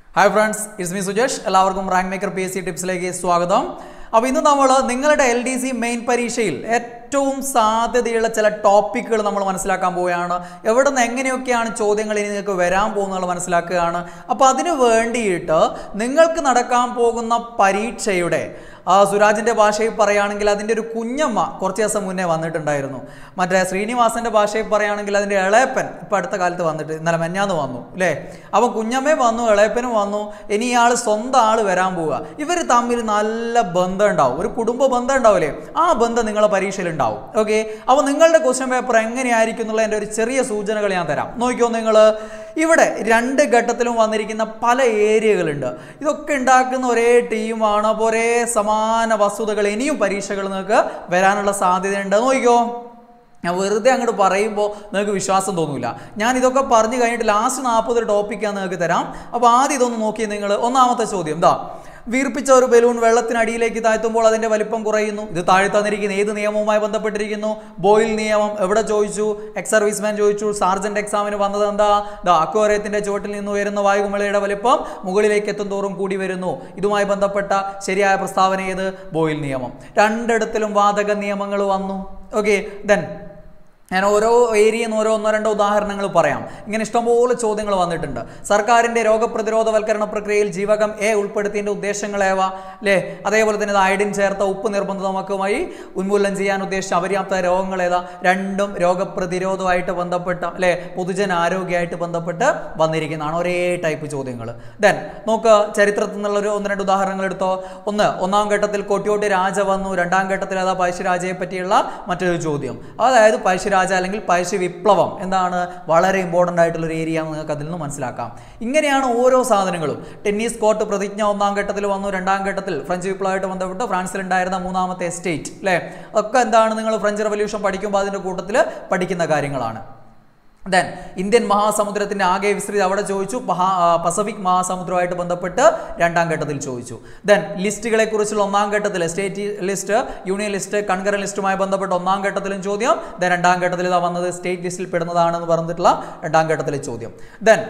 hi friends it's me Sujesh എല്ലാവർക്കും rank maker P S C ടിപ്സിലേക്ക് സ്വാഗതം അപ്പോൾ ഇന്ന് നമ്മൾ നിങ്ങളുടെ എൽ ഡി സി മെയിൻ പരീക്ഷയിൽ ഏറ്റവും സാധ്യതയുള്ള ചില ടോപ്പിക്കുകൾ നമ്മൾ മനസ്സിലാക്കാൻ പോവുകയാണ് എവിടെ നിന്ന് എങ്ങനെയൊക്കെയാണ് ചോദ്യങ്ങൾ ഇനി നിങ്ങൾക്ക് വരാൻ പോകുന്നത് മനസ്സിലാക്കുകയാണ് അപ്പോൾ അതിന് വേണ്ടിയിട്ട് നിങ്ങൾക്ക് നടക്കാൻ പോകുന്ന പരീക്ഷയുടെ ആ സുരാജിൻ്റെ ഭാഷയിൽ പറയുകയാണെങ്കിൽ അതിൻ്റെ ഒരു കുഞ്ഞമ്മ കുറച്ച് ദിവസം മുന്നേ വന്നിട്ടുണ്ടായിരുന്നു മറ്റേ ശ്രീനിവാസൻ്റെ ഭാഷയിൽ പറയുകയാണെങ്കിൽ അതിൻ്റെ ഇളയപ്പൻ ഇപ്പം അടുത്ത കാലത്ത് വന്നിട്ട് ഇന്നലെ മെഞ്ഞാന്ന് വന്നു അല്ലേ അപ്പം കുഞ്ഞമ്മയും വന്നു ഇളയപ്പനും വന്നു ഇനി ഇയാൾ സ്വന്തം ആൾ വരാൻ പോവുക ഇവർ തമ്മിൽ നല്ല ബന്ധം ഉണ്ടാവും ഒരു കുടുംബ ബന്ധം ഉണ്ടാവില്ലേ ആ ബന്ധം നിങ്ങളെ പരീക്ഷയിൽ ഉണ്ടാവും ഓക്കെ അപ്പോൾ നിങ്ങളുടെ ക്വസ്റ്റ്യൻ പേപ്പർ എങ്ങനെയായിരിക്കും എന്നുള്ളതിൻ്റെ ഒരു ചെറിയ സൂചനകൾ ഞാൻ തരാം നോക്കിയോ നിങ്ങൾ ഇവിടെ രണ്ട് ഘട്ടത്തിലും വന്നിരിക്കുന്ന പല ഏരിയകളുണ്ട് ഇതൊക്കെ ഉണ്ടാക്കുന്ന ഒരേ ടീമാണ് അപ്പോൾ ഒരേ സമാന വസ്തുതകൾ ഇനിയും പരീക്ഷകൾ നിങ്ങൾക്ക് വരാനുള്ള സാധ്യതയുണ്ട് നോക്കിക്കോ ഞാൻ വെറുതെ അങ്ങോട്ട് പറയുമ്പോൾ നിങ്ങൾക്ക് വിശ്വാസം തോന്നില്ല ഞാൻ ഇതൊക്കെ പറഞ്ഞു കഴിഞ്ഞിട്ട് ലാസ്റ്റ് നാൽപ്പത് ടോപ്പിക്കാണ് നിങ്ങൾക്ക് തരാം അപ്പോൾ ആദ്യം ഇതൊന്ന് നോക്കി നിങ്ങൾ ഒന്നാമത്തെ ചോദ്യം എന്താ വീർപ്പിച്ച ഒരു ബലൂൺ വെള്ളത്തിനടിയിലേക്ക് താഴ്ത്തുമ്പോൾ അതിന്റെ വലിപ്പം കുറയുന്നു ഇത് താഴെ തന്നിരിക്കുന്ന ഏത് നിയമവുമായി ബന്ധപ്പെട്ടിരിക്കുന്നു ബോയിൽ നിയമം എവിടെ ചോദിച്ചു എക്സ് സർവീസ്മാൻ ചോദിച്ചു സാർജന്റ് എക്സാമിന് വന്നത് എന്താ ദ അക്വേറിയത്തിന്റെ ചുവട്ടിൽ നിന്ന് ഉയരുന്ന വായുകുമിളയുടെ വലിപ്പം മുകളിലേക്ക് എത്തും തോറും കൂടി വരുന്നു ഇതുമായി ബന്ധപ്പെട്ട ശരിയായ പ്രസ്താവന ഏത് ബോയിൽ നിയമം രണ്ടിടത്തിലും വാതക നിയമങ്ങൾ വന്നു ഓക്കെ ദെൻ ഞാൻ ഓരോ ഏരിയയിൽ നിന്ന് ഓരോ ഒന്നോ രണ്ടോ ഉദാഹരണങ്ങൾ പറയാം ഇങ്ങനെ ഇഷ്ടംപോലെ ചോദ്യങ്ങൾ വന്നിട്ടുണ്ട് സർക്കാരിൻ്റെ രോഗപ്രതിരോധവൽക്കരണ പ്രക്രിയയിൽ ജീവകം എ ഉൾപ്പെടുത്തിയതിൻ്റെ ഉദ്ദേശങ്ങളേവ അല്ലേ അതേപോലെ തന്നെ ഇത് അയഡിൻ ചേർത്ത ഉപ്പ് നിർബന്ധിതമാക്കുമായി ഉന്മൂലനം ചെയ്യാൻ ഉദ്ദേശിച്ച അപര്യാപ്ത രോഗങ്ങൾ ഏതാ രണ്ടും രോഗപ്രതിരോധമായിട്ട് ബന്ധപ്പെട്ട അല്ലേ പൊതുജന ആരോഗ്യമായിട്ട് ബന്ധപ്പെട്ട് വന്നിരിക്കുന്നതാണ് ഒരേ ടൈപ്പ് ചോദ്യങ്ങൾ ദെൻ നോക്ക് ചരിത്രത്തിൽ നിന്നുള്ള ഒരു ഒന്ന് രണ്ട് ഉദാഹരണങ്ങൾ എടുത്തോ ഒന്ന് ഒന്നാം ഘട്ടത്തിൽ കൊട്ടിയോട്ട് രാജ വന്നു രണ്ടാം ഘട്ടത്തിൽ അതാ പഴശ്ശിരാജയെ പറ്റിയുള്ള മറ്റൊരു ചോദ്യം അതായത് പഴശ്ശിരാജ അല്ലെങ്കിൽ പഴശ്ശി വിപ്ലവം എന്താണ് വളരെ ഇമ്പോർട്ടൻ്റ് ആയിട്ടുള്ള ഒരു ഏരിയ എന്ന് നിങ്ങൾക്ക് അതിൽ നിന്ന് മനസ്സിലാക്കാം ഇങ്ങനെയാണ് ഓരോ സാധനങ്ങളും ടെന്നീസ് കോർട്ട് പ്രതിജ്ഞ ഒന്നാം ഘട്ടത്തിൽ വന്നു രണ്ടാം ഘട്ടത്തിൽ ഫ്രഞ്ച് വിപ്ലവമായിട്ട് ബന്ധപ്പെട്ട് ഫ്രാൻസിൽ ഉണ്ടായിരുന്ന മൂന്നാമത്തെ സ്റ്റേറ്റ് അല്ലേ ഒക്കെ എന്താണ് നിങ്ങൾ ഫ്രഞ്ച് റവല്യൂഷൻ പഠിക്കുമ്പോൾ അതിൻ്റെ കൂട്ടത്തിൽ പഠിക്കുന്ന കാര്യങ്ങളാണ് ദെൻ ഇന്ത്യൻ മഹാസമുദ്രത്തിന്റെ ആകെ വിസ്തൃതി അവിടെ ചോദിച്ചു പഹാ- ആ, പസഫിക് മഹാസമുദ്രവുമായിട്ട് ബന്ധപ്പെട്ട് രണ്ടാം ഘട്ടത്തിൽ ചോദിച്ചു ദെൻ ലിസ്റ്റുകളെ കുറിച്ചുള്ള ഒന്നാം ഘട്ടത്തിൽ state list union list concurrent ലിസ്റ്റുമായി ബന്ധപ്പെട്ട് ഒന്നാം ഘട്ടത്തിലും ചോദ്യം ദെൻ രണ്ടാം ഘട്ടത്തിൽ ഇതാ വന്നത് സ്റ്റേറ്റ് ലിസ്റ്റിൽ പെടുന്നതാണെന്ന് പറഞ്ഞിട്ടുള്ള രണ്ടാം ഘട്ടത്തിലെ ചോദ്യം ദെൻ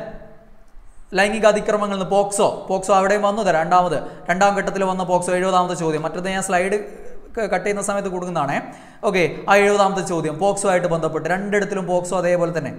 ലൈംഗിക അതിക്രമങ്ങളിൽ നിന്ന് പോക്സോ പോക്സോ അവിടെയും വന്നു ദേ രണ്ടാമത് രണ്ടാം ഘട്ടത്തിൽ വന്ന പോക്സോ എഴുപതാമത്തെ ചോദ്യം മറ്റത് ഞാൻ സ്ലൈഡ് കട്ട് ചെയ്യുന്ന സമയത്ത് കൊടുക്കുന്നതാണേ ഓക്കെ ആ എഴുപതാമത്തെ ചോദ്യം പോക്സോ ആയിട്ട് ബന്ധപ്പെട്ട് രണ്ടിടത്തിലും പോക്സോ അതേപോലെ തന്നെ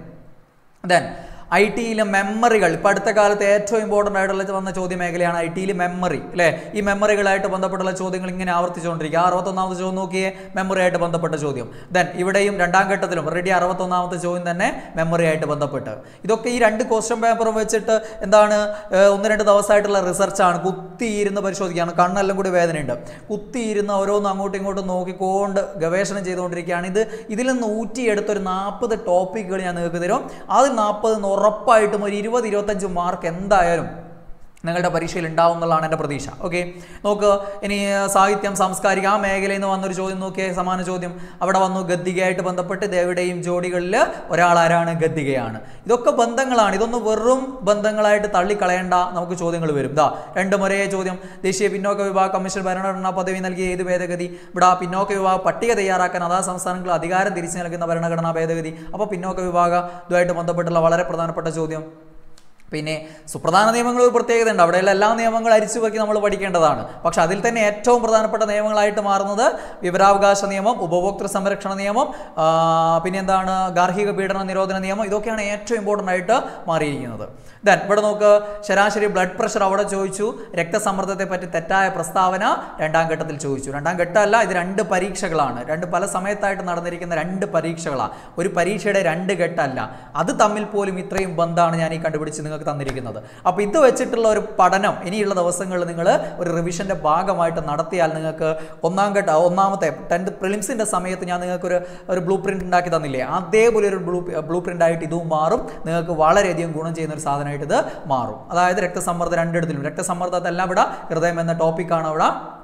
ദെൻ ഐ ടിയിലെ മെമ്മറികൾ ഇപ്പം അടുത്ത കാലത്ത് ഏറ്റവും ഇമ്പോർട്ടൻ്റ് ആയിട്ടുള്ള വന്ന ചോദ്യ മേഖലയാണ് ഐ ടിയിൽ മെമ്മറി അല്ലേ ഈ മെമ്മറികളായിട്ട് ബന്ധപ്പെട്ടുള്ള ചോദ്യങ്ങൾ ഇങ്ങനെ ആവർത്തിച്ചുകൊണ്ടിരിക്കുക ആ അറുപത്തൊന്നാമത്തെ ചോദ്യം നോക്കിയേ മെമ്മറി ആയിട്ട് ബന്ധപ്പെട്ട ചോദ്യം ദെൻ ഇവിടെയും രണ്ടാം ഘട്ടത്തിലും റെഡി അറുപത്തൊന്നാമത്തെ ചോദ്യം തന്നെ മെമ്മറി ആയിട്ട് ബന്ധപ്പെട്ട് ഇതൊക്കെ ഈ രണ്ട് ക്വസ്റ്റ്യൻ പേപ്പർ വെച്ചിട്ട് എന്താണ് ഏഹ്, ഒന്ന് രണ്ട് ദിവസമായിട്ടുള്ള റിസർച്ചാണ് കുത്തിയിരുന്ന് പരിശോധിക്കുകയാണ് കണ്ണെല്ലാം കൂടി വേദനയുണ്ട് കുത്തിയിരുന്ന് ഓരോന്ന് അങ്ങോട്ടും ഇങ്ങോട്ടും നോക്കിക്കൊണ്ട് ഗവേഷണം ചെയ്തുകൊണ്ടിരിക്കുകയാണ് ഇത് ഇതിൽ നിന്ന് ഊറ്റിയെടുത്തൊരു നാൽപ്പത് ടോപ്പിക്കുകൾ ഞാൻ നിങ്ങൾക്ക് തരും അതിൽ നാൽപ്പത് ഉറപ്പായിട്ടും ഒരു ഇരുപത് ഇരുപത്തഞ്ച് മാർക്ക് എന്തായാലും നിങ്ങളുടെ പരീക്ഷയിൽ ഉണ്ടാവും എന്നുള്ളതാണ് എൻ്റെ പ്രതീക്ഷ ഓക്കെ നോക്ക് ഇനി സാഹിത്യം സാംസ്കാരിക ആ മേഖലയിൽ നിന്ന് വന്നൊരു ചോദ്യം നോക്കിയേ സമാന ചോദ്യം അവിടെ വന്നു ഗദ്ദികയായിട്ട് ബന്ധപ്പെട്ട് ദേവിയുടെയും ജോഡികളിൽ ഒരാളാരാണ് ഗദ്ദികയാണ് ഇതൊക്കെ ബന്ധങ്ങളാണ് ഇതൊന്നും വെറും ബന്ധങ്ങളായിട്ട് തള്ളിക്കളയേണ്ട നമുക്ക് ചോദ്യങ്ങൾ വരും ദാ രണ്ടും ഒരേ ചോദ്യം ദേശീയ പിന്നോക്ക വിഭാഗ കമ്മീഷൻ ഭരണഘടനാ പദവി നൽകിയ ഏത് ഭേദഗതി ഇവിടെ ആ പിന്നോക്ക വിഭാഗ പട്ടിക തയ്യാറാക്കാൻ അതാ സംസ്ഥാനങ്ങൾ അധികാരം തിരിച്ചു നൽകുന്ന ഭരണഘടനാ ഭേദഗതി അപ്പോൾ പിന്നോക്ക വിഭാഗ ഇതുമായിട്ട് ബന്ധപ്പെട്ടുള്ള വളരെ പ്രധാനപ്പെട്ട ചോദ്യം പിന്നെ സുപ്രധാന നിയമങ്ങൾ ഒരു പ്രത്യേകത ഉണ്ട് അവിടെയുള്ള എല്ലാ നിയമങ്ങളും അരിച്ചു വെക്കി നമ്മൾ പഠിക്കേണ്ടതാണ് പക്ഷെ അതിൽ തന്നെ ഏറ്റവും പ്രധാനപ്പെട്ട നിയമങ്ങളായിട്ട് മാറുന്നത് വിവരാവകാശ നിയമം ഉപഭോക്തൃ സംരക്ഷണ നിയമം ആ, പിന്നെ എന്താണ് ഗാർഹിക പീഡന നിരോധന നിയമം ഇതൊക്കെയാണ് ഏറ്റവും ഇമ്പോർട്ടൻ്റ് ആയിട്ട് മാറിയിരിക്കുന്നത് ദെൻ ഇവിടെ നോക്ക് ശരാശരി ബ്ലഡ് പ്രഷർ അവിടെ ചോദിച്ചു രക്തസമ്മർദ്ദത്തെ പറ്റി തെറ്റായ പ്രസ്താവന രണ്ടാം ഘട്ടത്തിൽ ചോദിച്ചു രണ്ടാം ഘട്ടമല്ല ഇത് രണ്ട് പരീക്ഷകളാണ് രണ്ട് പല സമയത്തായിട്ട് നടന്നിരിക്കുന്ന രണ്ട് പരീക്ഷകളാണ് ഒരു പരീക്ഷയുടെ രണ്ട് ഘട്ടമല്ല അത് തമ്മിൽ പോലും ഇത്രയും ബന്ധമാണ് ഞാൻ ഈ കണ്ടുപിടിച്ച് നിങ്ങൾക്ക് തന്നിരിക്കുന്നത് അപ്പോൾ ഇത് വെച്ചിട്ടുള്ള ഒരു പഠനം ഇനിയുള്ള ദിവസങ്ങളിൽ നിങ്ങൾ ഒരു റിവിഷൻ്റെ ഭാഗമായിട്ട് നടത്തിയാൽ നിങ്ങൾക്ക് ഒന്നാം ഘട്ട ഒന്നാമത്തെ ടെൻത്ത് പ്രിലിംസിൻ്റെ സമയത്ത് ഞാൻ നിങ്ങൾക്ക് ഒരു ഒരു ബ്ലൂ പ്രിന്റ് ഉണ്ടാക്കി തന്നില്ലേ അതേപോലെ ഒരു ബ്ലൂ ബ്ലൂ പ്രിന്റ് ആയിട്ട് ഇതും മാറും നിങ്ങൾക്ക് വളരെയധികം ഗുണം ചെയ്യുന്ന ഒരു സാധനമായിട്ട് ഇത് മാറും അതായത് രക്തസമ്മർദ്ദം രണ്ടിടത്തിലും രക്തസമ്മർദ്ദത്തെല്ലാം ഇവിടെ ഹൃദയം എന്ന ടോപ്പിക്കാണ് അവിടെ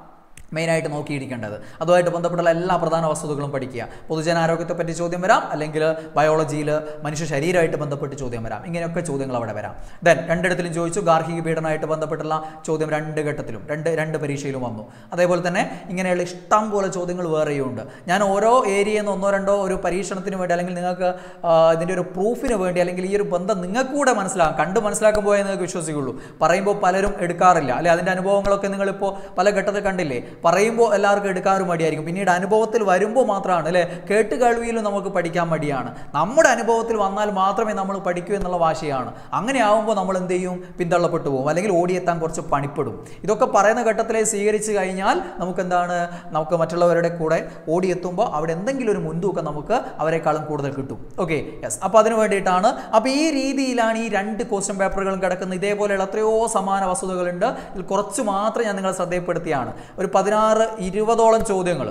മെയിനായിട്ട് നോക്കിയിരിക്കേണ്ടത് അതുമായിട്ട് ബന്ധപ്പെട്ടുള്ള എല്ലാ പ്രധാന വസ്തുതകളും പഠിക്കുക പൊതുജനാരോഗ്യത്തെ പറ്റി ചോദ്യം വരാം അല്ലെങ്കിൽ ബയോളജിയിൽ മനുഷ്യ ശരീരമായിട്ട് ബന്ധപ്പെട്ട് ചോദ്യം വരാം ഇങ്ങനെയൊക്കെ ചോദ്യങ്ങൾ അവിടെ വരാം ദെൻ രണ്ടിടത്തിലും ചോദിച്ചു ഗാർഹിക പീഡനമായിട്ട് ബന്ധപ്പെട്ടുള്ള ചോദ്യം രണ്ട് ഘട്ടത്തിലും രണ്ട് രണ്ട് പരീക്ഷയിലും വന്നു അതേപോലെ തന്നെ ഇങ്ങനെയുള്ള ഇഷ്ടം പോലെ ചോദ്യങ്ങൾ വേറെയും ഉണ്ട് ഞാൻ ഓരോ ഏരിയയിൽ നിന്ന് ഒന്നോ രണ്ടോ ഒരു പരീക്ഷണത്തിന് വേണ്ടി അല്ലെങ്കിൽ നിങ്ങൾക്ക് ആ, ഇതിൻ്റെ ഒരു പ്രൂഫിന് വേണ്ടി അല്ലെങ്കിൽ ഈ ഒരു ബന്ധം നിങ്ങൾക്ക് കൂടെ മനസ്സിലാക്കാം കണ്ട് മനസ്സിലാക്കുമ്പോഴേ നിങ്ങൾക്ക് വിശ്വസിക്കുള്ളൂ പറയുമ്പോൾ പലരും എടുക്കാറില്ല അല്ലെ അതിൻ്റെ അനുഭവങ്ങളൊക്കെ നിങ്ങളിപ്പോൾ പല ഘട്ടത്തിൽ കണ്ടില്ലേ പറയുമ്പോൾ എല്ലാവർക്കും എടുക്കാറ് മടിയായിരിക്കും പിന്നീട് അനുഭവത്തിൽ വരുമ്പോൾ മാത്രമാണ് അല്ലേ കേട്ട് കേൾവിയിലും നമുക്ക് പഠിക്കാൻ മടിയാണ് നമ്മുടെ അനുഭവത്തിൽ വന്നാൽ മാത്രമേ നമ്മൾ പഠിക്കൂ എന്നുള്ള വാശിയാണ് അങ്ങനെ ആവുമ്പോൾ നമ്മൾ എന്ത് ചെയ്യും പിന്തള്ളപ്പെട്ടു പോകും അല്ലെങ്കിൽ ഓടിയെത്താൻ കുറച്ച് പണിപ്പെടും ഇതൊക്കെ പറയുന്ന ഘട്ടത്തിലെ സ്വീകരിച്ചു കഴിഞ്ഞാൽ നമുക്ക് എന്താണ് നമുക്ക് മറ്റുള്ളവരുടെ കൂടെ ഓടിയെത്തുമ്പോൾ അവിടെ എന്തെങ്കിലും ഒരു മുൻതൂക്കം നമുക്ക് അവരെക്കാളും കൂടുതൽ കിട്ടും ഓക്കെ യെസ് അപ്പോൾ അതിന് വേണ്ടിയിട്ടാണ് അപ്പോൾ ഈ രീതിയിലാണ് ഈ രണ്ട് ക്വസ്റ്റ്യൻ പേപ്പറുകളും കിടക്കുന്നത് ഇതേപോലെയുള്ള എത്രയോ സമാന വസ്തുതകളുണ്ട് ഇതിൽ കുറച്ച് മാത്രം ഞാൻ നിങ്ങളെ ശ്രദ്ധയപ്പെടുത്തിയാണ് ഒരു പതിനാറ് ഇരുപതോളം ചോദ്യങ്ങൾ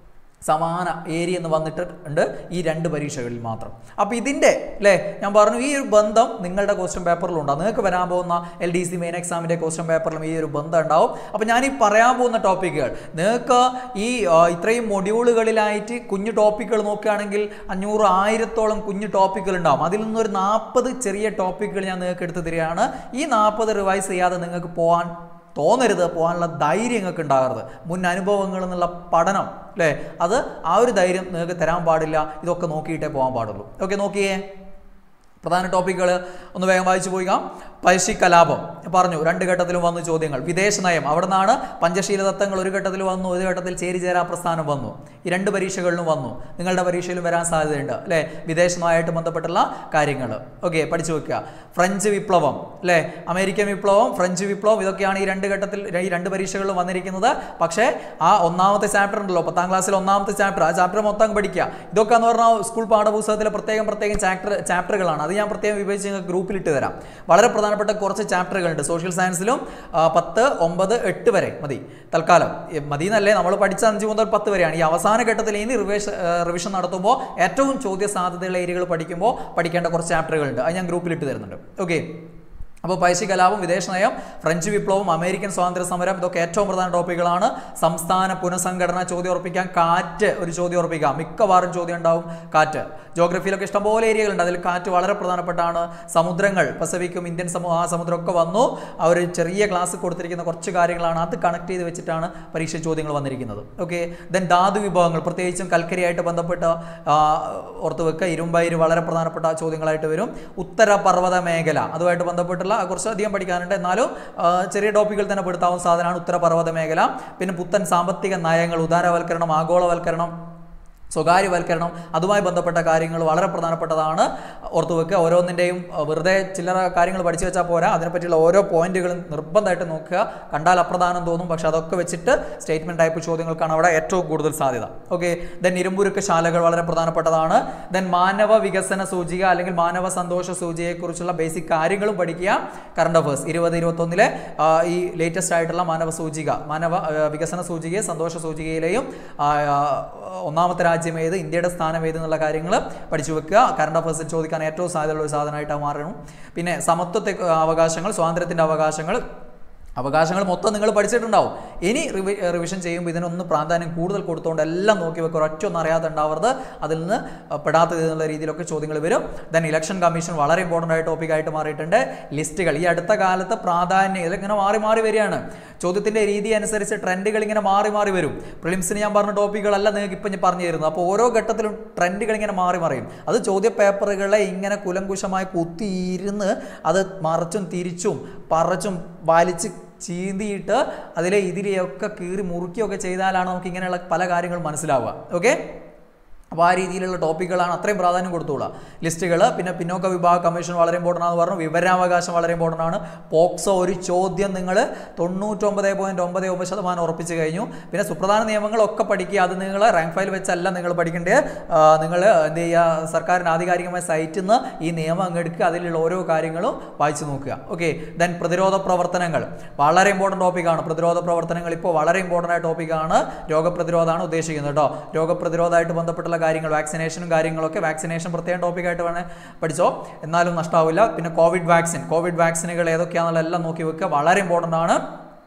സമാന ഏരിയ എന്ന് വന്നിട്ടുണ്ട് ഈ രണ്ട് പരീക്ഷകളിൽ മാത്രം അപ്പോൾ ഇതിൻ്റെ അല്ലേ ഞാൻ പറഞ്ഞു ഈ ഒരു ബന്ധം നിങ്ങളുടെ ക്വസ്റ്റ്യൻ പേപ്പറിലുണ്ടാവും നിങ്ങൾക്ക് വരാൻ പോകുന്ന എൽ ഡി സി മെയിൻ എക്സാമിൻ്റെ ക്വസ്റ്റ്യൻ പേപ്പറിലും ഈ ഒരു ബന്ധം ഉണ്ടാവും അപ്പോൾ ഞാൻ ഈ പറയാൻ പോകുന്ന ടോപ്പിക്കുകൾ നിങ്ങൾക്ക് ഈ ആ, ഇത്രയും മൊഡ്യൂളുകളിലായിട്ട് കുഞ്ഞു ടോപ്പിക്കുകൾ നോക്കുകയാണെങ്കിൽ അഞ്ഞൂറ് ആയിരത്തോളം കുഞ്ഞു ടോപ്പിക്കുകൾ ഉണ്ടാവും അതിൽ നിന്നൊരു നാൽപ്പത് ചെറിയ ടോപ്പിക്കുകൾ ഞാൻ നിങ്ങൾക്ക് എടുത്ത് തരികയാണ് ഈ നാൽപ്പത് റിവൈസ് ചെയ്യാതെ നിങ്ങൾക്ക് പോകാൻ തോന്നരുത് പോകാനുള്ള ധൈര്യം നിങ്ങൾക്ക് ഉണ്ടാകരുത് മുൻ അനുഭവങ്ങളിൽ നിന്നുള്ള പഠനം അല്ലേ അത് ആ ഒരു ധൈര്യം നിങ്ങൾക്ക് തരാൻ പാടില്ല ഇതൊക്കെ നോക്കിയിട്ടേ പോകാൻ പാടുള്ളൂ ഓക്കെ നോക്കിയേ പ്രധാന ടോപ്പിക്കുകൾ ഒന്ന് വേഗം വായിച്ചു പോയിക പഴശ്ശി കലാപം പറഞ്ഞു രണ്ട് ഘട്ടത്തിലും വന്നു ചോദ്യങ്ങൾ വിദേശ നയം അവിടെ നിന്നാണ് പഞ്ചശീല തത്വങ്ങൾ ഒരു ഘട്ടത്തിൽ വന്നു ഒരു ഘട്ടത്തിൽ ചേരിചേരാ പ്രസ്ഥാനം വന്നു ഈ രണ്ട് പരീക്ഷകളിലും വന്നു നിങ്ങളുടെ പരീക്ഷയിലും വരാൻ സാധ്യതയുണ്ട് അല്ലേ വിദേശ നയമായിട്ട് ബന്ധപ്പെട്ടുള്ള കാര്യങ്ങൾ ഓക്കെ പഠിച്ചു വെക്കുക ഫ്രഞ്ച് വിപ്ലവം അല്ലേ അമേരിക്കൻ വിപ്ലവം ഫ്രഞ്ച് വിപ്ലവം ഇതൊക്കെയാണ് ഈ രണ്ട് ഘട്ടത്തിൽ ഈ രണ്ട് പരീക്ഷകളിലും വന്നിരിക്കുന്നത് പക്ഷേ ആ ഒന്നാമത്തെ ചാപ്റ്റർ ഉണ്ടല്ലോ പത്താം ക്ലാസ്സിൽ ഒന്നാമത്തെ ചാപ്റ്റർ ആ ചാപ്റ്റർ മൊത്തം പഠിക്കുക ഇതൊക്കെ എന്ന് പറഞ്ഞാൽ സ്കൂൾ പാഠപുസ്തകത്തിലെ പ്രത്യേകം പ്രത്യേകം ചാപ്റ്റർ ചാപ്റ്ററുകളാണ് അത് ഞാൻ പ്രത്യേകം വിഭജിച്ച് നിങ്ങൾക്ക് ഗ്രൂപ്പിൽ ഇട്ട് തരാം വളരെ പ്രധാനപ്പെട്ട കുറച്ച് ചാപ്റ്ററുകളുണ്ട് സോഷ്യൽ സയൻസിലും ആ, പത്ത് ഒമ്പത് എട്ട് വരെ മതി തൽക്കാലം ഈ മതി എന്നല്ലേ നമ്മൾ പഠിച്ച അഞ്ച് മുതൽ പത്ത് വരെയാണ് ഈ അവസാന ഘട്ടത്തിൽ ഇനി റിവേഷ റിവിഷൻ നടത്തുമ്പോൾ ഏറ്റവും ചോദ്യ സാധ്യതയുള്ള ഏരിയകൾ പഠിക്കുമ്പോൾ പഠിക്കേണ്ട കുറച്ച് ചാപ്റ്ററുകളുണ്ട് അത് ഞാൻ ഗ്രൂപ്പിൽ ഇട്ട് തരുന്നുണ്ട് ഓക്കെ അപ്പോൾ പൈസി കലാപം വിദേശ നയം ഫ്രഞ്ച് വിപ്ലവം അമേരിക്കൻ സ്വാതന്ത്ര്യ സമരം ഇതൊക്കെ ഏറ്റവും പ്രധാന ടോപ്പിക്കുകളാണ് സംസ്ഥാന പുനഃസംഘടന ചോദ്യം ഉറപ്പിക്കാൻ കാറ്റ് ഒരു ചോദ്യം ഉറപ്പിക്കാം മിക്കവാറും ചോദ്യം ഉണ്ടാവും കാറ്റ് ജോഗ്രഫിയിലൊക്കെ ഇഷ്ടംപോലെ ഏരിയകളുണ്ട് അതിൽ കാറ്റ് വളരെ പ്രധാനപ്പെട്ടാണ് സമുദ്രങ്ങൾ പസഫിക്കും ഇന്ത്യൻ സമൂ ആ സമുദ്രമൊക്കെ വന്നു ആ ഒരു ചെറിയ ക്ലാസ് കൊടുത്തിരിക്കുന്ന കുറച്ച് കാര്യങ്ങളാണ് അത് കണക്ട് ചെയ്ത് വെച്ചിട്ടാണ് പരീക്ഷ ചോദ്യങ്ങൾ വന്നിരിക്കുന്നത് ഓക്കെ ദെൻ ധാതു വിഭവങ്ങൾ പ്രത്യേകിച്ചും കൽക്കരിയായിട്ട് ബന്ധപ്പെട്ട ആ, ഓർത്ത് വെക്കുക ഇരുമ്പയിര് വളരെ പ്രധാനപ്പെട്ട ചോദ്യങ്ങളായിട്ട് വരും ഉത്തര പർവ്വത മേഖല അതുമായിട്ട് ബന്ധപ്പെട്ടുള്ള കുറച്ച് അധികം പഠിക്കാനുണ്ട് എന്നാലും ആ, ചെറിയ ടോപ്പിക്കിൽ തന്നെ പെടുത്താവുന്ന സാധനമാണ് ഉത്തര പർവ്വത മേഖല പിന്നെ പുത്തൻ സാമ്പത്തിക നയങ്ങൾ ഉദാരവൽക്കരണം ആഗോളവൽക്കരണം സ്വകാര്യവൽക്കരണം അതുമായി ബന്ധപ്പെട്ട കാര്യങ്ങൾ വളരെ പ്രധാനപ്പെട്ടതാണ് ഓർത്തു വെക്കുക ഓരോന്നിൻ്റെയും അഹ്, വെറുതെ ചില്ലറ കാര്യങ്ങൾ പഠിച്ചു വെച്ചാൽ പോരാ അതിനെപ്പറ്റിയുള്ള ഓരോ പോയിന്റുകളും നിർബന്ധമായിട്ട് നോക്കുക കണ്ടാൽ അപ്രധാനം തോന്നും പക്ഷെ അതൊക്കെ വെച്ചിട്ട് സ്റ്റേറ്റ്മെന്റ് ടൈപ്പ് ചോദ്യങ്ങൾക്കാണ് അവിടെ ഏറ്റവും കൂടുതൽ സാധ്യത ഓക്കെ ദെൻ ഇരുമ്പുരുക്ക് ശാലകൾ വളരെ പ്രധാനപ്പെട്ടതാണ് ദെൻ മാനവ വികസന സൂചിക അല്ലെങ്കിൽ മാനവ സന്തോഷ സൂചികയെക്കുറിച്ചുള്ള ബേസിക് കാര്യങ്ങളും പഠിക്കുക കറണ്ട് അഫേഴ്സ് ഇരുപത് ഇരുപത്തൊന്നിലെ ആ, ഈ ലേറ്റസ്റ്റ് ആയിട്ടുള്ള മാനവ സൂചിക മാനവ ആ, വികസന സൂചികയെ സന്തോഷ സൂചികയിലെയും ആ, ആ, ഒന്നാമത്തെ രാജ്യം ഏത് ഇന്ത്യയുടെ സ്ഥാനം ഏത് എന്നുള്ള കാര്യങ്ങൾ പഠിച്ചു വെക്കുക കറണ്ട് അഫേഴ്സിൽ ചോദിക്കാൻ ഏറ്റവും സാധ്യതയുള്ള ഒരു സാധനമായിട്ട് മാറണം പിന്നെ സമത്വത്തെ അവകാശങ്ങൾ സ്വാതന്ത്ര്യത്തിൻ്റെ അവകാശങ്ങൾ അവകാശങ്ങൾ മൊത്തം നിങ്ങൾ പഠിച്ചിട്ടുണ്ടാവും ഇനി റിവി റിവിഷൻ ചെയ്യുമ്പോൾ ഇതിനൊന്ന് പ്രാധാന്യം കൂടുതൽ കൊടുത്തുകൊണ്ട് എല്ലാം നോക്കി വെക്കുക ഒറ്റ ഒന്നും അറിയാതെ ഉണ്ടാവരുത് അതിൽ നിന്ന് അഹ്, പെടാത്തത് എന്നുള്ള രീതിയിലൊക്കെ ചോദ്യങ്ങൾ വരും ദെൻ ഇലക്ഷൻ കമ്മീഷൻ വളരെ ഇമ്പോർട്ടൻ്റ് ആയ ടോപ്പിക്കായിട്ട് മാറിയിട്ടുണ്ട് ലിസ്റ്റുകൾ ഈ അടുത്ത കാലത്ത് പ്രാധാന്യം ഇതിങ്ങനെ മാറി മാറി വരികയാണ് ചോദ്യത്തിൻ്റെ രീതി അനുസരിച്ച് ട്രെൻഡുകൾ ഇങ്ങനെ മാറി മാറി വരും പ്രിലിംസിന് ഞാൻ പറഞ്ഞ ടോപ്പിക്കുകളല്ല നിങ്ങൾക്ക് ഇപ്പം ഞാൻ പറഞ്ഞു തരുന്നത് അപ്പോൾ ഓരോ ഘട്ടത്തിലും ട്രെൻഡുകൾ ഇങ്ങനെ മാറി മറിയും അത് ചോദ്യ പേപ്പറുകളെ ഇങ്ങനെ കുലങ്കുശമായി കുത്തിയിരുന്ന് അത് മറച്ചും തിരിച്ചും പറച്ചും വലിച്ച് ചീന്തിയിട്ട് അതിലെ ഇതിലെയൊക്കെ കീറി മുറുക്കിയൊക്കെ ചെയ്താലാണ് നമുക്ക് ഇങ്ങനെയുള്ള പല കാര്യങ്ങളും മനസ്സിലാവുക ഓക്കെ അപ്പോൾ ആ രീതിയിലുള്ള ടോപ്പിക്കുകളാണ് അത്രയും പ്രാധാന്യം കൊടുത്തുള്ള ലിസ്റ്റുകൾ പിന്നെ പിന്നോക്ക വിഭാഗ കമ്മീഷൻ വളരെ ഇമ്പോർട്ടൻ്റ് ആണെന്ന് പറഞ്ഞു വിവരാവകാശം വളരെ ഇമ്പോർട്ടൻ്റ് ആണ് പോക്സോ ഒരു ചോദ്യം നിങ്ങൾ തൊണ്ണൂറ്റൊമ്പത് പോയിൻറ്റ് ഒമ്പത് ഒമ്പത് ശതമാനം ഉറപ്പിച്ച് കഴിഞ്ഞു പിന്നെ സുപ്രധാന നിയമങ്ങളൊക്കെ പഠിക്കുക അത് നിങ്ങൾ റാങ്ക് ഫയൽ വെച്ചല്ല നിങ്ങൾ പഠിക്കേണ്ടത് നിങ്ങൾ എന്ത് ചെയ്യുക സർക്കാരിൻ്റെ ആധികാരികമായ സൈറ്റിൽ നിന്ന് ഈ നിയമം അങ്ങ് എടുക്കുക അതിലുള്ള ഓരോ കാര്യങ്ങളും വായിച്ചു നോക്കുക ഓക്കെ ദെൻ പ്രതിരോധ പ്രവർത്തനങ്ങൾ വളരെ ഇമ്പോർട്ടൻ്റ് ടോപ്പിക്കാണ് പ്രതിരോധ പ്രവർത്തനങ്ങൾ ഇപ്പോൾ വളരെ ഇമ്പോർട്ടൻ്റ് ആയ ടോപ്പിക്കാണ് രോഗപ്രതിരോധമാണ് ഉദ്ദേശിക്കുന്നത് കേട്ടോ രോഗപ്രതിരോധമായിട്ട് ബന്ധപ്പെട്ടുള്ള കാര്യങ്ങൾ വാക്സിനേഷനും കാര്യങ്ങളൊക്കെ വാക്സിനേഷൻ പ്രത്യേകം ടോപ്പിക്കായിട്ട് വേണേൽ പഠിച്ചോ എന്നാലും നഷ്ടാവില്ല പിന്നെ കോവിഡ് വാക്സിൻ കോവിഡ് വാക്സിനുകൾ ഏതൊക്കെയാണെന്നുള്ള എല്ലാം നോക്കി വെക്കുക വളരെ ഇമ്പോർട്ടൻ്റ് ആണ്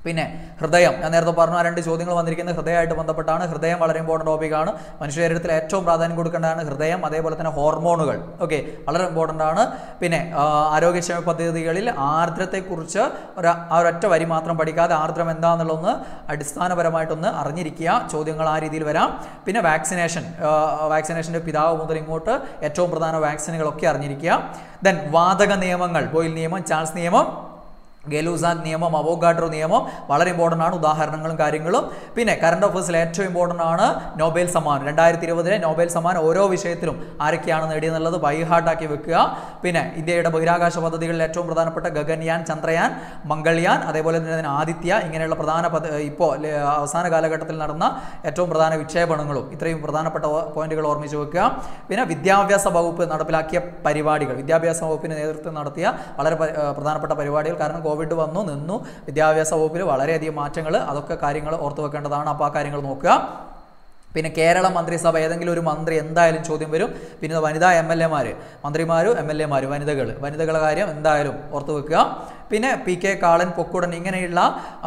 പിന്നെ ഹൃദയം ഞാൻ നേരത്തെ പറഞ്ഞ ആ രണ്ട് ചോദ്യങ്ങൾ വന്നിരിക്കുന്നത് ഹൃദയമായിട്ട് ബന്ധപ്പെട്ടാണ് ഹൃദയം വളരെ ഇമ്പോർട്ടൻ്റ് ടോപ്പിക്കാണ് മനുഷ്യ ശരീരത്തിൽ ഏറ്റവും പ്രാധാന്യം കൊടുക്കേണ്ടതാണ് ഹൃദയം അതേപോലെ തന്നെ ഹോർമോണുകൾ ഓക്കെ വളരെ ഇമ്പോർട്ടൻ്റ് ആണ് പിന്നെ ആ, ആരോഗ്യക്ഷേമ പദ്ധതികളിൽ ആർദ്രത്തെക്കുറിച്ച് ഒരു ആ ഒരൊറ്റ വരി മാത്രം പഠിക്കാതെ ആർദ്രം എന്താണെന്നുള്ളതൊന്ന് അടിസ്ഥാനപരമായിട്ടൊന്ന് അറിഞ്ഞിരിക്കുക ചോദ്യങ്ങൾ ആ രീതിയിൽ വരാം പിന്നെ വാക്സിനേഷൻ വാക്സിനേഷൻ്റെ പിതാവ് മുതൽ ഇങ്ങോട്ട് ഏറ്റവും പ്രധാന വാക്സിനുകളൊക്കെ അറിഞ്ഞിരിക്കുക ദെൻ വാതക നിയമങ്ങൾ ബോയിൽ നിയമം ചാൾസ് നിയമം ഗെലൂസാൻ നിയമം അവോഗാഡ്രോ നിയമം വളരെ ഇമ്പോർട്ടൻ്റ് ആണ് ഉദാഹരണങ്ങളും കാര്യങ്ങളും പിന്നെ കറണ്ട് അഫേഴ്സിൽ ഏറ്റവും ഇമ്പോർട്ടൻ്റ് ആണ് നോബൽ സമ്മാനം രണ്ടായിരത്തി ഇരുപതിലെ നോബൽ സമ്മാനം ഓരോ വിഷയത്തിലും ആരൊക്കെയാണ് നേടിയെന്നുള്ളത് ബൈഹാർട്ടാക്കി വെക്കുക പിന്നെ ഇന്ത്യയുടെ ബഹിരാകാശ പദ്ധതികളിൽ ഏറ്റവും പ്രധാനപ്പെട്ട ഗഗൻയാൻ ചന്ദ്രയാൻ മംഗൾയാൻ അതേപോലെ തന്നെ ആദിത്യ ഇങ്ങനെയുള്ള പ്രധാന പദ്ധ ഇപ്പോൾ അവസാന കാലഘട്ടത്തിൽ നടന്ന ഏറ്റവും പ്രധാന വിക്ഷേപണങ്ങളും ഇത്രയും പ്രധാനപ്പെട്ട ഓ- പോയിന്റുകൾ ഓർമ്മിച്ച് വെക്കുക പിന്നെ വിദ്യാഭ്യാസ വകുപ്പ് നടപ്പിലാക്കിയ പരിപാടികൾ വിദ്യാഭ്യാസ വകുപ്പിന് നേതൃത്വം നടത്തിയ വളരെ പ- ഏഹ് പ്രധാനപ്പെട്ട പരിപാടികൾ കാരണം കോവിഡ് വന്നു നിന്നു വിദ്യാഭ്യാസ വകുപ്പിൽ വളരെയധികം മാറ്റങ്ങൾ അതൊക്കെ കാര്യങ്ങൾ ഓർത്തു വെക്കേണ്ടതാണ് അപ്പോൾ ആ കാര്യങ്ങൾ നോക്കുക പിന്നെ കേരള മന്ത്രിസഭ ഏതെങ്കിലും ഒരു മന്ത്രി എന്തായാലും ചോദ്യം വരും പിന്നെ വനിതാ എം എൽ എമാർ മന്ത്രിമാരും എം എൽ എമാരും വനിതകൾ വനിതകളുടെ കാര്യം എന്തായാലും ഓർത്തു വെക്കുക പിന്നെ പി കെ കാളൻ പൊക്കുടൻ ഇങ്ങനെയുള്ള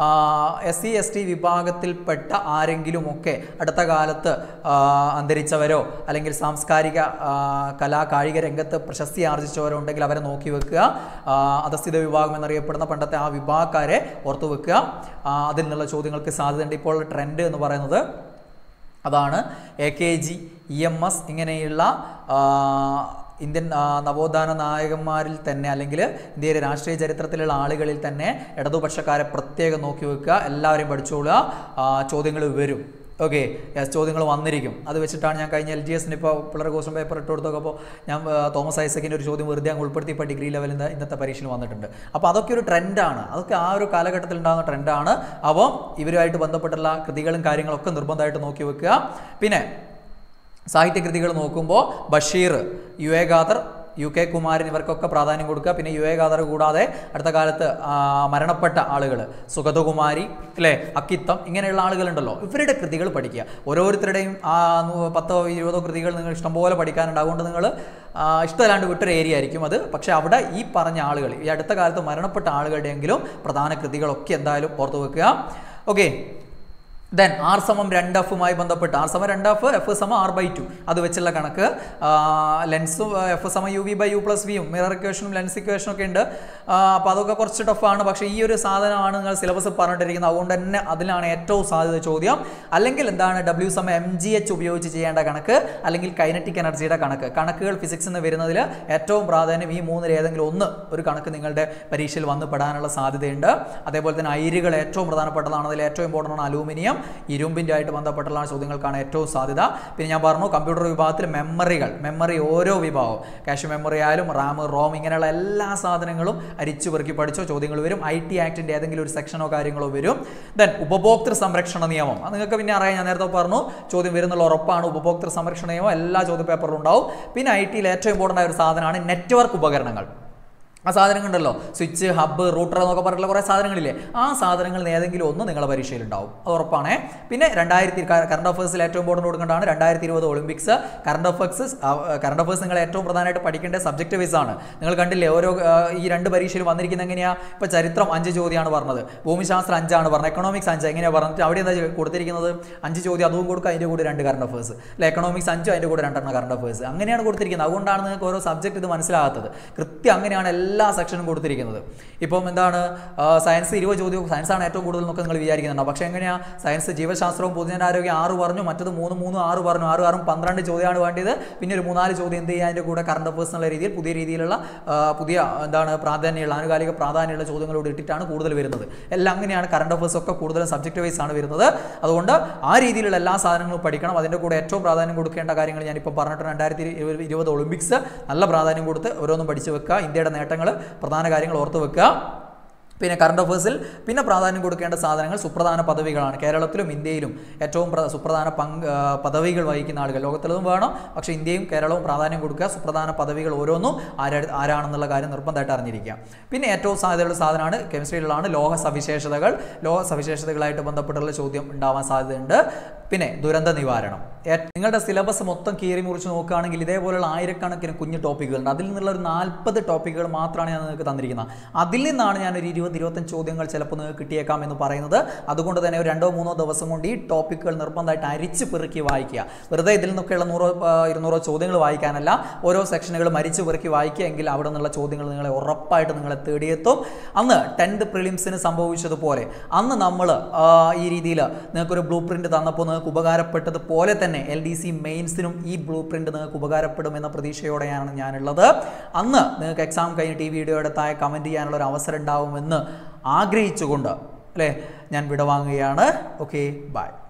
എസ് സി എസ് ടി വിഭാഗത്തിൽപ്പെട്ട ആരെങ്കിലുമൊക്കെ അടുത്ത കാലത്ത് ആ, അന്തരിച്ചവരോ അല്ലെങ്കിൽ സാംസ്കാരിക ആ, കലാ കായിക രംഗത്ത് പ്രശസ്തി ആർജിച്ചവരോ ഉണ്ടെങ്കിൽ അവരെ നോക്കി വെക്കുക ആ, അധസ്ഥിത വിഭാഗം എന്നറിയപ്പെടുന്ന പണ്ടത്തെ ആ വിഭാഗക്കാരെ ഓർത്തു വെക്കുക ആ, അതിൽ നിന്നുള്ള ചോദ്യങ്ങൾക്ക് സാധ്യതയുണ്ട് ഇപ്പോൾ ട്രെൻഡ് എന്ന് പറയുന്നത് അതാണ് A K G E M S ഇങ്ങനെയുള്ള ആ, ഇന്ത്യൻ ആ, നവോത്ഥാന നായകന്മാരിൽ തന്നെ അല്ലെങ്കിൽ ഇന്ത്യയുടെ രാഷ്ട്രീയ ചരിത്രത്തിലുള്ള ആളുകളിൽ തന്നെ ഇടതുപക്ഷക്കാരെ പ്രത്യേകം നോക്കി വെക്കുക എല്ലാവരെയും പഠിച്ചോളുക ചോദ്യങ്ങൾ വരും ഓക്കെ യെസ് ചോദ്യങ്ങൾ വന്നിരിക്കും അത് വെച്ചിട്ടാണ് ഞാൻ കഴിഞ്ഞ എൽ ജി എസിന് ഇപ്പോൾ പിള്ളേർ ക്വസ്റ്റൻ പേപ്പർ ഇട്ട് കൊടുത്തപ്പോൾ ഞാൻ ആ, തോമസ് ഐസക്കിൻ്റെ ഒരു ചോദ്യം വെറുതെ അങ്ങ് ഉൾപ്പെടുത്തി ഇപ്പോൾ ഡിഗ്രി ലെവലിൽ ഇന്നത്തെ പരീക്ഷയിൽ വന്നിട്ടുണ്ട് അപ്പോൾ അതൊക്കെ ഒരു ട്രെൻഡാണ് അതൊക്കെ ആ ഒരു കാലഘട്ടത്തിൽ ഉണ്ടാകുന്ന ട്രെൻഡാണ് അപ്പോൾ ഇവരുമായിട്ട് ബന്ധപ്പെട്ടുള്ള കൃതികളും കാര്യങ്ങളൊക്കെ നിർബന്ധമായിട്ട് നോക്കി വെക്കുക പിന്നെ സാഹിത്യകൃതികൾ നോക്കുമ്പോൾ Basheer U A Khader U K Kumaran ഇവർക്കൊക്കെ പ്രാധാന്യം കൊടുക്കുക പിന്നെ യു എ ഖാദർ കൂടാതെ അടുത്ത കാലത്ത് ആ, മരണപ്പെട്ട ആളുകൾ സുഗതകുമാരി അല്ലേ അക്കിത്തം ഇങ്ങനെയുള്ള ആളുകളുണ്ടല്ലോ ഇവരുടെ കൃതികൾ പഠിക്കുക ഓരോരുത്തരുടെയും ആ നൂ- പത്തോ ഇരുപതോ കൃതികൾ നിങ്ങൾ ഇഷ്ടംപോലെ പഠിക്കാനുണ്ട് അതുകൊണ്ട് നിങ്ങൾ ഇഷ്ടമല്ലാണ്ട് വിട്ടൊരു ഏരിയ ആയിരിക്കും അത് പക്ഷേ അവിടെ ഈ പറഞ്ഞ ആളുകൾ ഈ അടുത്ത കാലത്ത് മരണപ്പെട്ട ആളുകളുടെയെങ്കിലും പ്രധാന കൃതികളൊക്കെ എന്തായാലും ഓർത്തു വെക്കുക ഓക്കെ ദെൻ ആർ സമം രണ്ട് എഫുമായി ബന്ധപ്പെട്ട് ആർ സമം രണ്ട് എഫ് എഫ് സമം ആർ ബൈ ടു അത് വെച്ചുള്ള കണക്ക് ലെൻസും എഫ് സമം U V by U plus വിയും മിറർ ഇക്വേഷനും ലെൻസ് ഇക്വേഷനും ഒക്കെ ഉണ്ട് അപ്പോൾ അതൊക്കെ കുറച്ച് ടഫാണ് പക്ഷേ ഈ ഒരു സാധനമാണ് നിങ്ങൾ സിലബസ് പറഞ്ഞിട്ടിരിക്കുന്നത് അതുകൊണ്ട് തന്നെ അതിലാണ് ഏറ്റവും സാധ്യത ചോദ്യം അല്ലെങ്കിൽ എന്താണ് ഡബ്ല്യു സമം എം ജി എച്ച് ഉപയോഗിച്ച് ചെയ്യേണ്ട കണക്ക് അല്ലെങ്കിൽ കൈനറ്റിക് എനർജിയുടെ കണക്ക് കണക്കുകൾ ഫിസിക്സ് എന്ന് വരുന്നതിൽ ഏറ്റവും പ്രാധാന്യം ഈ മൂന്നിൽ ഏതെങ്കിലും ഒന്ന് ഒരു കണക്ക് നിങ്ങളുടെ പരീക്ഷയിൽ വന്ന് പെടാനുള്ള സാധ്യതയുണ്ട് അതേപോലെ തന്നെ അയിരുകൾ ഏറ്റവും പ്രധാനപ്പെട്ടതാണ് അതിൽ ഏറ്റവും ഇമ്പോർട്ടൻ്റ് ആണ് അലൂമിനിയം ഇരുമ്പിൻ്റെ ആയിട്ട് ബന്ധപ്പെട്ടുള്ള ചോദ്യങ്ങൾക്കാണ് ഏറ്റവും സാധ്യത പിന്നെ ഞാൻ പറഞ്ഞു കമ്പ്യൂട്ടർ വിഭാഗത്തിൽ മെമ്മറികൾ മെമ്മറി ഓരോ വിഭാഗവും ക്യാഷ് മെമ്മറി ആയാലും റാം റോം ഇങ്ങനെയുള്ള എല്ലാ സാധനങ്ങളും അരിച്ചു പെറുക്കി പഠിച്ചോ ചോദ്യങ്ങൾ വരും ഐ ടി ആക്ടിൻ്റെ ഏതെങ്കിലും ഒരു സെക്ഷനോ കാര്യങ്ങളോ വരും ദെൻ ഉപഭോക്തൃ സംരക്ഷണ നിയമം അത് നിങ്ങൾക്ക് പിന്നെ അറിയാം ഞാൻ നേരത്തെ പറഞ്ഞു ചോദ്യം വരുന്നുള്ള ഉറപ്പാണ് ഉപഭോക്തൃ സംരക്ഷണ നിയമം എല്ലാ ചോദ്യ പേപ്പറിലും ഉണ്ടാവും പിന്നെ ഐ ടിയിൽ ഏറ്റവും ഇമ്പോർട്ടൻ്റ് ആയ ഒരു സാധനമാണ് നെറ്റ്വർക്ക് ഉപകരണങ്ങൾ ആ സാധനങ്ങളുണ്ടല്ലോ സ്വിച്ച് ഹബ്ബ് റൂട്ടർ എന്നൊക്കെ പറഞ്ഞിട്ടുള്ള കുറേ സാധനങ്ങളില്ലേ ആ സാധനങ്ങളിൽ നിന്ന് ഏതെങ്കിലും ഒന്ന് നിങ്ങളുടെ പരീക്ഷയിൽ ഉണ്ടാവും അത് ഉറപ്പാണേ പിന്നെ രണ്ടായിരത്തി കറണ്ട് അഫേഴ്സിൽ ഏറ്റവും ഇമ്പോർട്ടൻ്റ് കൊടുക്കേണ്ടതാണ് രണ്ടായിരത്തി ഇരുപത് Olympics current affairs current affairs നിങ്ങൾ ഏറ്റവും പ്രധാനമായിട്ട് പഠിക്കേണ്ട സബ്ജക്റ്റ് വൈസ് ആണ് നിങ്ങൾ കണ്ടില്ലേ ഓരോ ആ, ഈ രണ്ട് പരീക്ഷയിൽ വന്നിരിക്കുന്ന എങ്ങനെയാ ഇപ്പോൾ ചരിത്രം അഞ്ച് ചോദ്യമാണ് പറഞ്ഞത് ഭൂമിശാസ്ത്രം അഞ്ചാണ് പറഞ്ഞത് എക്കണോമിക്സ് അഞ്ച് എങ്ങനെയാണ് പറഞ്ഞിട്ട് അവിടെ എന്താ ചെയ്യ- കൊടുത്തിരിക്കുന്നത് അഞ്ച് ചോദ്യം അതും കൊടുക്കുക അതിൻ്റെ കൂടെ രണ്ട് കറണ്ട് അഫേഴ്സ് അല്ലെ എക്കണോമിക്സ് അഞ്ചും അതിൻ്റെ കൂടെ രണ്ടെണ്ണം കറണ്ട് അഫേഴ്സ് അങ്ങനെയാണ് കൊടുത്തിരിക്കുന്നത് അതുകൊണ്ടാണ് നിങ്ങൾക്ക് ഓരോ സബ്ജക്റ്റ് ഇത് മനസ്സിലാകാത്തത് കൃത്യം അങ്ങനെയാണ് എല്ലാ സെക്ഷനും കൊടുത്തിരിക്കുന്നത് ഇപ്പം എന്താണ് ആ, സയൻസ് ഇരുപത് ചോദ്യവും സയൻസാണ് ഏറ്റവും കൂടുതൽ എന്നൊക്കെ നിങ്ങൾ വിചാരിക്കുന്നുണ്ടോ പക്ഷേ എങ്ങനെയാണ് സയൻസ് ജീവശാസ്ത്രവും പൊതുജനാരോഗ്യം ആറ് പറഞ്ഞു മറ്റത് മൂന്ന് മൂന്ന് ആറ് പറഞ്ഞു ആറ് ആറും പന്ത്രണ്ട് ചോദ്യമാണ് വേണ്ടത് പിന്നെ ഒരു മൂന്നാല് ചോദ്യം എന്ത് ചെയ്യുക അതിൻ്റെ കൂടെ കറണ്ട് അഫേഴ്സ് എന്നുള്ള രീതിയിൽ പുതിയ രീതിയിലുള്ള ആ, പുതിയ എന്താണ് പ്രാധാന്യമുള്ള ആനുകാലിക പ്രാധാന്യമുള്ള ചോദ്യങ്ങളോട് ഇട്ടിട്ടാണ് കൂടുതൽ വരുന്നത് എല്ലാം അങ്ങനെയാണ് കറണ്ട് അഫേഴ്സ് ഒക്കെ കൂടുതലും സബ്ജക്റ്റ് വൈസ് ആണ് വരുന്നത് അതുകൊണ്ട് ആ രീതിയിലുള്ള എല്ലാ സാധനങ്ങളും പഠിക്കണം അതിൻ്റെ കൂടെ ഏറ്റവും പ്രാധാന്യം കൊടുക്കേണ്ട കാര്യങ്ങൾ ഞാനിപ്പോൾ പറഞ്ഞിട്ടുണ്ട് രണ്ടായിരത്തി ഇരുപത് ഒളിമ്പിക്സ് നല്ല പ്രാധാന്യം കൊടുത്ത് ഓരോന്നും പഠിച്ചു വെക്കുക ഇന്ത്യയുടെ നേട്ടങ്ങൾ പ്രധാന കാര്യങ്ങൾ ഓർത്ത് വെക്കുക പിന്നെ കറണ്ട് അഫേഴ്സിൽ പിന്നെ പ്രാധാന്യം കൊടുക്കേണ്ട സാധനങ്ങൾ സുപ്രധാന പദവികളാണ് കേരളത്തിലും ഇന്ത്യയിലും ഏറ്റവും പ്ര- സുപ്രധാന പങ്ക് ആ, പദവികൾ വഹിക്കുന്ന ആളുകൾ ലോകത്തിലതും വേണം പക്ഷേ ഇന്ത്യയും കേരളവും പ്രാധാന്യം കൊടുക്കുക സുപ്രധാന പദവികൾ ഓരോന്നും ആരാ ആരാണെന്നുള്ള കാര്യം നിർബന്ധമായിട്ട് അറിഞ്ഞിരിക്കുക പിന്നെ ഏറ്റവും സാധ്യതയുള്ള സാധനമാണ് കെമിസ്ട്രിയിലുള്ളതാണ് ലോഹ സവിശേഷതകൾ ലോഹ സവിശേഷതകളായിട്ട് ബന്ധപ്പെട്ടുള്ള ചോദ്യം ഉണ്ടാവാൻ സാധ്യതയുണ്ട് പിന്നെ ദുരന്ത നിവാരണം ഏ- നിങ്ങളുടെ സിലബസ് മൊത്തം കീറി മുറിച്ച് നോക്കുകയാണെങ്കിൽ ഇതേപോലെയുള്ള ആയിരക്കണക്കിന് കുഞ്ഞു ടോപ്പിക്കുകളുണ്ട് അതിൽ നിന്നുള്ള ഒരു നാൽപ്പത് ടോപ്പിക്കുകൾ മാത്രമാണ് ഞാൻ നിങ്ങൾക്ക് തന്നിരിക്കുന്നത് അതിൽ നിന്നാണ് ഞാൻ ഒരു ഇരുപത് ഇരുപത്തഞ്ച് ചോദ്യങ്ങൾ ചിലപ്പോൾ നിങ്ങൾക്ക് കിട്ടിയേക്കാം എന്ന് പറയുന്നത് അതുകൊണ്ട് തന്നെ ഒരു രണ്ടോ മൂന്നോ ദിവസം കൊണ്ട് ഈ ടോപ്പിക്കുകൾ നിർബന്ധമായിട്ട് അരിച്ച് പെറുക്കി വായിക്കുക വെറുതെ ഇതിൽ നിന്നൊക്കെയുള്ള നൂറോ ആ, ഇരുന്നൂറോ ചോദ്യങ്ങൾ വായിക്കാനല്ല ഓരോ സെക്ഷനുകൾ മരിച്ച് പെറുക്കി വായിക്കുക എങ്കിൽ അവിടെ നിന്നുള്ള ചോദ്യങ്ങൾ നിങ്ങളെ ഉറപ്പായിട്ട് നിങ്ങളെ തേടിയെത്തും അന്ന് ടെൻത്ത് പ്രിലിംസിന് സംഭവിച്ചതുപോലെ അന്ന് നമ്മൾ ഈ രീതിയിൽ നിങ്ങൾക്കൊരു ബ്ലൂ പ്രിന്റ് തന്നപ്പോൾ നിങ്ങൾക്ക് ഉപകാരപ്പെട്ടതുപോലെ തന്നെ എൽ ഡി സി മെയിൻസിനും ഈ ബ്ലൂ പ്രിന്റ് നിങ്ങൾക്ക് ഉപകാരപ്പെടും എന്ന പ്രതീക്ഷയോടെയാണ് ഞാനുള്ളത് അന്ന് നിങ്ങൾക്ക് എക്സാം കഴിഞ്ഞിട്ട് ഈ വീഡിയോയുടെ താഴെ കമൻറ്റ് ചെയ്യാനുള്ള ഒരു അവസരം ഉണ്ടാവുമെന്ന് ആഗ്രഹിച്ചുകൊണ്ട് അല്ലേ ഞാൻ വിടവാങ്ങുകയാണ് ഓക്കെ ബൈ